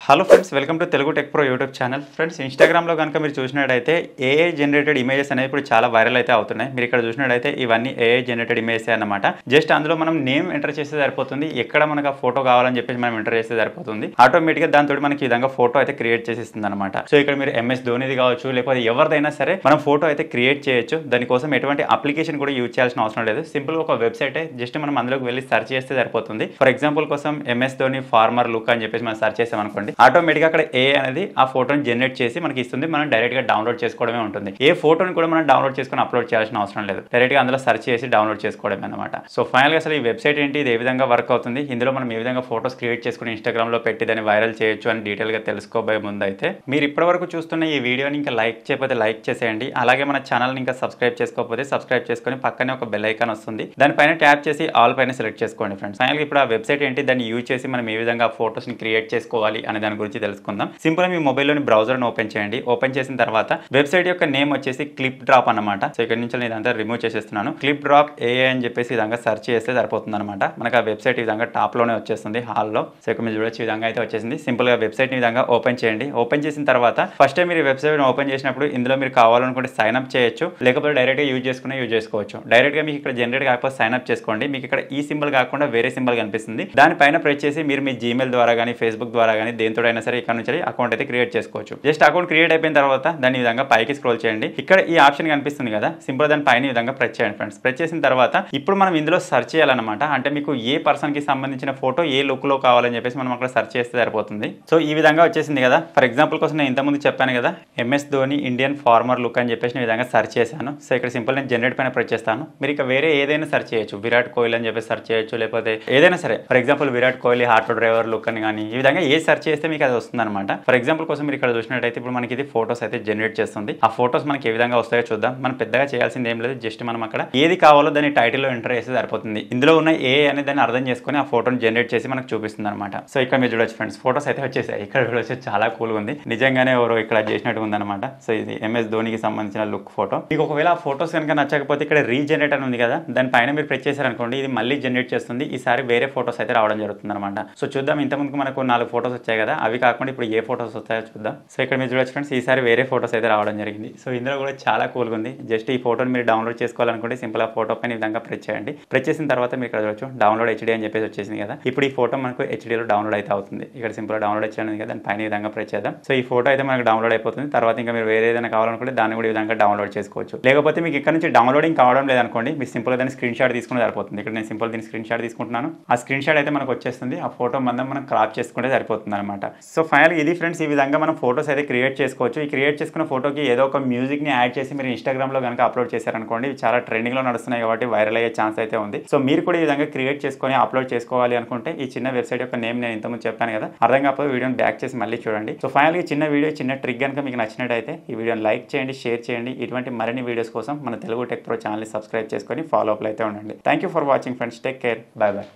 hello friends welcome to Telugu tech pro YouTube channel friends ఇన్స్టాగ్రామ్లో కనుక మీరు చూసినట్టయితే ఏఐ జనరేటెడ్ ఇమేజెస్ అనేవి ఇప్పుడు చాలా వైరల్ అయితే అవుతున్నాయి మీరు ఇక్కడ చూసినట్టయితే ఇవన్నీ ఏఐ జనరేటెడ్ ఇమేజెస్ అన్నమాట జస్ట్ అందులో మనం నేమ్ ఎంటర్ చేస్తే సరిపోతుంది ఎక్కడ మనకు ఆ ఫోటో కావాలని చెప్పేసి మనం ఎంటర్ చేస్తే సరిపోతుంది ఆటోమేటిక్గా దాంతో మనకి ఈ విధంగా ఫోటో అయితే క్రియేట్ చేసిస్తుంది అనమాట సో ఇక్కడ మీరు ఎంఎస్ ధోనిది కావచ్చు లేకపోతే ఎవరిదైనా సరే మనం ఫోటో అయితే క్రియేట్ చేయొచ్చు దానికోసం ఎటువంటి అప్లికేషన్ కూడా యూజ్ చేయాల్సిన అవసరం లేదు సింపుల్ ఒక వెబ్సైట్ జస్ట్ మనం అందులోకి వెళ్ళి సెర్చ్ చేస్తే సరిపోతుంది ఫర్ ఎగ్జాంపుల్ కోసం ఎంఎస్ ధోని ఫార్మర్ లుక్ అని చెప్పేసి మనం సెర్చ్ చేసాం అనుకోండి ఆటోమేటిక్గా అక్కడ ఏ అనేది ఆ ఫోటోని జనరేట్ చేసి మనకి ఇస్తుంది మనం డైరెక్ట్ గా డౌన్లోడ్ చేసుకోవడమే ఉంటుంది ఏ ఫోటోని కూడా మనం డౌన్లోడ్ చేసుకొని అప్లోడ్ చేయాల్సిన అవసరం లేదు డైరెక్ట్ గా అందులో సెర్చ్ చేసి డౌన్లోడ్ చేసుకోవడమే అనమాట సో ఫైనల్ గా అసలు ఈ వెబ్సైట్ ఏంటి ఇది ఏ విధంగా వర్క్ అవుతుంది ఇందులో మనం ఏ విధంగా ఫోటోస్ క్రియేట్ చేసుకుని ఇన్స్టాగ్రామ్ లో పెట్టి దాన్ని వైరల్ చేయొచ్చు అని డీటెయిల్ గా తెలుసుకోబోయే ముందు అయితే మీరు ఇప్పటివరకు చూస్తున్న ఈ వీడియోని ఇంకా లైక్ చేయకపోతే లైక్ చేసేయండి అలాగే మన ఛానల్ని ఇంకా సబ్స్క్రైబ్ చేసుకోకపోతే సబ్స్క్రైబ్ చేసుకొని పక్కనే ఒక బెల్ ఐకాన్ వస్తుంది దానిపైన ట్యాప్ చేసి ఆల్ పైన సెలెక్ట్ చేసుకోండి ఫ్రెండ్స్ ఫైనల్ ఇప్పుడు ఆ వెబ్సైట్ ఏంటి దాన్ని యూజ్ చేసి మనం ఏ విధంగా ఫోటోస్ ని క్రియేట్ చేసుకోవాలి అనే దాని గురించి తెలుసుకుందాం సింపుల్ మీ మొబైల్లోని బ్రౌజర్ని ఓపెన్ చేయండి ఓపెన్ చేసిన తర్వాత వెబ్సైట్ యొక్క నేమ్ వచ్చేసి క్లిప్ డ్రాప్ అన్నమాట సో ఇక్కడ నుంచి నేను ఇదంతా రిమూవ్ చేసేస్తున్నాను క్లిప్ డ్రాప్ ఏఏ అని చెప్పేసి ఈ విధంగా సెర్చ్ చేస్తే సరిపోతుంది అనమాట మనకు ఆ వెబ్సైట్ ఈ విధంగా టాప్ లోనే వచ్చేస్తుంది హాల్లో సో ఇక్కడ మీరు చూడొచ్చు ఈ విధంగా అయితే వచ్చేసింది సింపుల్ గా వెబ్సైట్ ఈ విధంగా ఓపెన్ చేయండి ఓపెన్ చేసిన తర్వాత ఫస్ట్ టైం మీరు వెబ్సైట్ ఓపెన్ చేసినప్పుడు ఇందులో మీరు కావాలనుకుంటే సైన్ అప్ చేయొచ్చు లేకపోతే డైరెక్ట్ గా యూజ్ చేసుకునే యూజ్ చేసుకోవచ్చు డైరెక్ట్ గా మీకు ఇక్కడ జనరేట్ కాకపోతే సైన్ అప్ చేసుకోండి మీకు ఇక్కడ ఈ సింబల్ కాకుండా వేరే సింబల్ కనిపిస్తుంది దానిపైన ప్రెస్ చేసి మీరు మీ జీమెయిల్ ద్వారా కానీ ఫేస్బుక్ ద్వారా కానీ దేంతో అయినా సరే ఇక్కడ నుంచి అకౌంట్ అయితే క్రియేట్ చేసుకోవచ్చు జస్ట్ అకౌంట్ క్రియేట్ అయిపోయిన తర్వాత దాని ఈ విధంగా పైకి స్క్రోల్ చేయండి ఇక్కడ ఈ ఆప్షన్ కనిపిస్తుంది కదా సింపుల్ దాని పైన ఈ విధంగా ప్రెస్ చేయండి ఫ్రెండ్స్ ప్రెస్ చేసిన తర్వాత ఇప్పుడు మనం ఇందులో సెర్చ్ చేయాలన్నమాట అంటే మీకు ఏ పర్సన్ కి సంబంధించిన ఫోటో ఏ లుక్ లో కావాలని చెప్పేసి మనం అక్కడ సెర్చ్ చేస్తే సరిపోతుంది సో ఈ విధంగా వచ్చేసింది కదా ఫర్ ఎగ్జాంపుల్ కోసం నేను ఇంతకుముందు చెప్పాను కదా MS Dhoni Indian farmer look అని చెప్పేసి ఈ విధంగా సెర్చ్ చేశాను సో ఇక్కడ సింపుల్ నేను జనరేట్ పైన ప్రెస్ చేస్తాను మీరు ఇక వేరే ఏదైనా సెర్చ్ చేయొచ్చు విరాట్ కోహ్లీ అని చెప్పేసి సెర్చ్ చేయొచ్చు లేకపోతే ఏదైనా సరే for example Virat Kohli heart driver look అని కానీ ఈ విధంగా ఏ సెర్చ్ చేస్తే మీకు అది వస్తుంది అనమాట ఫర్ ఎగ్జాంపుల్ కోసం మీరు ఇక్కడ చూసినట్టయితే ఇప్పుడు మనకి ఇది ఫోటోస్ అయితే జనరేట్ చేస్తుంది ఆ ఫోటోస్ మనకి ఏ విధంగా వస్తాయో చూద్దాం మనం పెద్దగా చేయాల్సింది ఏం లేదు జస్ట్ మనం అక్కడ ఏది కావాలో దాన్ని టైటిల్లో ఎంటర్ చేస్తే సరిపోతుంది ఇందులో ఉన్న ఏ అనే దాన్ని అర్థం చేసుకొని ఆ ఫోటోని జనరేట్ చేసి మనకు చూపిస్తుంది అనమాట సో ఇక్కడ మీరు చూడొచ్చు ఫ్రెండ్స్ ఫోటోస్ అయితే వచ్చేసాయి ఇక్కడ చూడొచ్చు చాలా కూల్గా ఉంది నిజంగానే ఎవరో ఇక్కడ చేసినట్టు ఉందన్నమాట సో ఇది ఎంఎస్ ధోనికి సంబంధించిన లుక్ ఫోటో మీకు ఒకవేళ ఆ ఫోటోస్ కనుక నచ్చకపోతే ఇక్కడ రీజనరేట్ అని ఉంది కదా దాని పైన మీరు ప్రెస్ చేశారనుకోండి ఇది మళ్ళీ జనరేట్ చేస్తుంది ఈసారి వేరే ఫోటోస్ అయితే రావడం జరుగుతుంది అనమాట సో చూద్దాం ఇంతకుముందు మనకు నాలుగు ఫోటోస్ వచ్చాయి కదా అవి కాకుండా ఇప్పుడు ఏ ఫోటోస్ వస్తాయో చూద్దాం సో ఇక్కడ మీరు చూడొచ్చు ఫ్రెండ్స్ ఈసారి వేరే ఫోటోస్ అయితే రావడం జరిగింది సో ఇందులో కూడా చాలా కూల్గా ఉంది జస్ట్ ఈ ఫోటోని మీరు డౌన్లోడ్ చేసుకోవాలనుకుంటే సింపుల్ ఆ ఫోటో పైన ఈ విధంగా ప్రెస్ చేయండి ప్రెస్ చేసిన తర్వాత మీరు ఇక్కడ చూడొచ్చు డౌన్లోడ్ హెచ్డీ అని చెప్పేసి వచ్చేసింది కదా ఇప్పుడు ఈ ఫోటో మనకు హెచ్డీలో డౌన్లోడ్ అయితే అవుతుంది ఇక్కడ సింపుల్ డౌన్లోడ్ వచ్చేది కదా దాని పైన ఈ విధంగా ప్రెస్ చేద్దాం సో ఈ ఫోటో అయితే మనకు డౌన్లోడ్ అయిపోతుంది తర్వాత ఇంకా మీరు వేరే ఏదైనా కావాలనుకుంటే దాన్ని కూడా ఈ విధంగా డౌన్లోడ్ చేసుకోవచ్చు లేకపోతే మీకు ఇక్కడ నుంచి డౌన్లోడింగ్ కావడం లేదనుకోండి మీరు సింపుల్ దాన్ని స్క్రీన్ షాట్ తీసుకుని సరిపోతుంది ఇక్కడ నేను సింపుల్ దీన్ని స్క్రీన్ షాట్ తీసుకుంటున్నాను ఆ స్క్రీన్ షాట్ అయితే మనకు వచ్చేస్తుంది ఆ ఫోటో మందం మనం క్రాప్ చేసుకుంటే సరిపోతుంది అనమాట సో ఫైనల్ ఇది ఫ్రెండ్స్ ఈ విధంగా మనం ఫోటోస్ అయితే క్రియేట్ చేసుకోవచ్చు ఈ క్రియేట్ చేసుకున్న ఫోటోకి ఏదో ఒక మ్యూజిక్ ని యాడ్ చేసి మీరు ఇన్స్టాగ్రామ్ లో కనుక అప్లోడ్ చేశారనుకోండి ఇవి చాలా ట్రెండింగ్ లో నడుస్తున్నాయి కాబట్టి వైరల్ అయ్యే ఛాన్స్ అయితే ఉంది సో మీరు కూడా ఈ విధంగా క్రియేట్ చేసుకొని అప్లోడ్ చేసుకోవాలి అనుకుంటే ఈ చిన్న వెబ్సైట్ యొక్క నేమ్ నేను ఇంతకుముందు చెప్పాను కదా అర్థం కాకపోతే వీడియోని బ్యాక్ చేసి మళ్ళీ చూడండి సో ఫైనల్ ఈ చిన్న వీడియో చిన్న ట్రిక్ కనుక మీకు నచ్చినట్టయితే ఈ వీడియోని లైక్ చేయండి షేర్ చేయండి ఇటువంటి మరిన్ని వీడియోస్ కోసం మన Telugu tech pro channel subscribe చేసుకొని ఫాలో అప్ అయితే ఉండండి thank you for watching friends take care bye by